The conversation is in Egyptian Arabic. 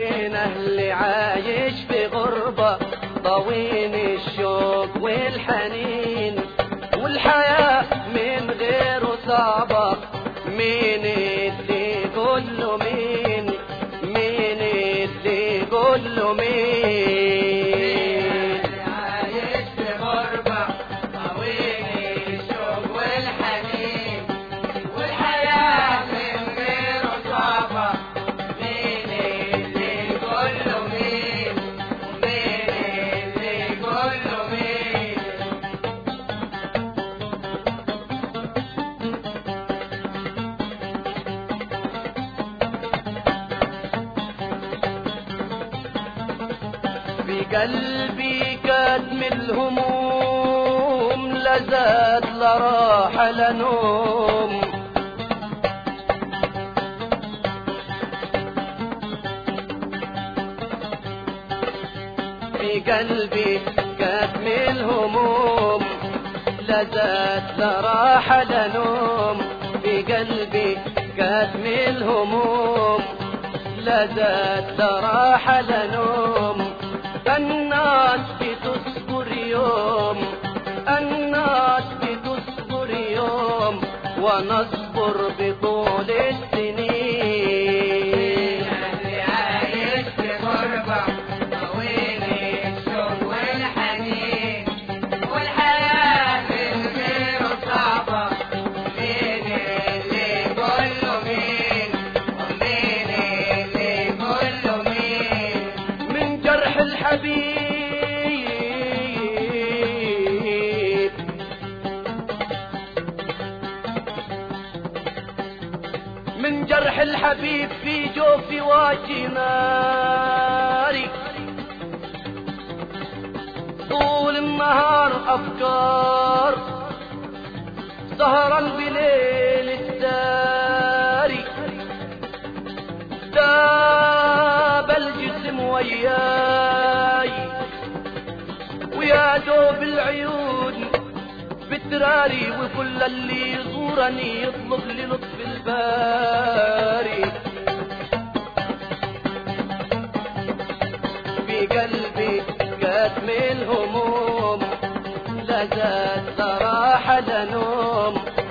اللي عايش في غربة طويل الشوق والحنين والحياة من غيره صعبة مين اللي يقول له مين مين اللي يقول له مين عايش في غربة طويل الشوق والحنين والحياة من غيره صعبة مين اللي يقول له مين مين اللي يقول له مين في قلبي كتم الهموم لزاد لراح لنوم في قلبي كتم الهموم لزاد لراح لنوم في قلبي كتم الهموم لزاد لراح لنوم الناس بتصبر يوم الناس بتصبر يوم ونصبر بطول السنين اللي عايش في غربة طويل الشوق والحنين والحياة من غيره صعبة مين اللي يقول له مين ومين اللي يقول له مين من جرح الحبيب من جرح الحبيب في جوفي واجي ناري طول النهار أفكار سهرا بليل الداري داب الجسم وياي ويا دوب العيون بتراري وكل اللي يزورني يطلب لي لطف الباري في قلبي كتم الهموم لزاد صراحة لنوم